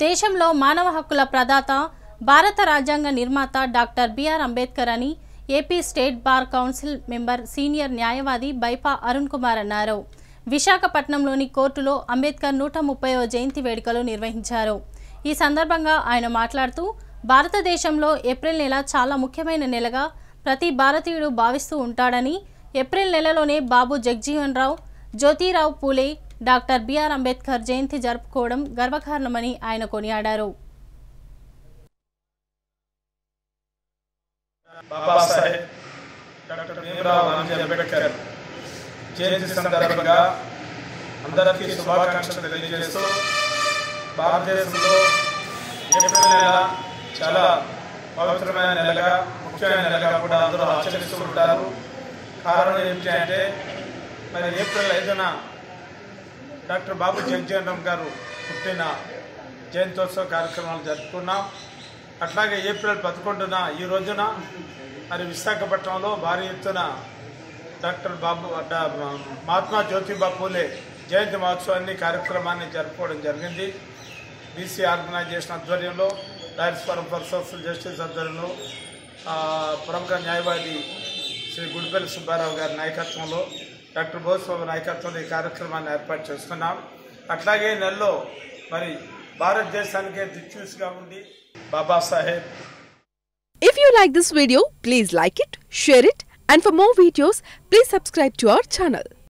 దేశంలో మానవ హక్కుల ప్రదాత భారత రాజ్యాంగ నిర్మాత డాక్టర్ బిఆర్ అంబేద్కర్ అని AP state bar council member senior న్యాయవాది బైపా అరుణ్ కుమార్ అన్నారు విశాఖపట్నంలోని కోర్టులో అంబేద్కర్ నూట ముప్పైవ జయంతి వేడుకలు నిర్వహించారు ఈ సందర్భంగా ఆయన మాట్లాడుతూ భారతదేశంలో ఏప్రిల్ నెల చాలా ముఖ్యమైన నెలగా ప్రతి భారతీయుడు భావిస్తూ ఉంటాడని ఏప్రిల్ నెలలోనే బాబు జగ్జీవన్ రావు జ్యోతిరావు పూలే డాక్టర్ బిఆర్ అంబేద్కర్ జయంతి జరుపుకోవడం గర్వకారణమని ఆయన కొనియాడారు బాబాసాహెబ్ డాక్టర్ భీమరావు రామ్జీ అంబేద్కర్ జయంతి సందర్భంగా అందరికీ శుభాకాంక్షలు తెలియజేస్తూ భారతదేశంలో ఏప్రిల్ నెల చాలా పవిత్రమైన నెలగా ముఖ్యమైన నెలగా కూడా అందరూ ఆచరిస్తూ ఉంటారు కారణం ఏమిటి అంటే మరి ఏప్రిల్ ఐదున డాక్టర్ బాబు జగజీవన్ గారు పుట్టిన జయంతోత్సవ కార్యక్రమాలు జరుపుకున్నాం అట్లాగే ఏప్రిల్ పదకొండున ఈ రోజున మరి విశాఖపట్నంలో భారీ ఎత్తున డాక్టర్ బాబు డా- మహాత్మా జ్యోతిబా పూలే జయంతి మహోత్సవాన్ని కార్యక్రమాన్ని జరుపుకోవడం జరిగింది బీసీ ఆర్గనైజేషన్ ఆధ్వర్యంలో lawyers forum for social justice ఆధ్వర్యంలో ఆ, ప్రముఖ న్యాయవాది శ్రీ గుడిపల్లి సుబ్బారావు గారి నాయకత్వంలో డాక్టర్ బోస్బాబు నాయకత్వంలో ఈ కార్యక్రమాన్ని ఏర్పాటు చేస్తున్నాం అట్లాగే ఈ నెలలో మరి భారతదేశానికే దిక్చూసిగా ఉండి Babasaheb If you like this video, please like it, share it, and for more videos, please subscribe to our channel.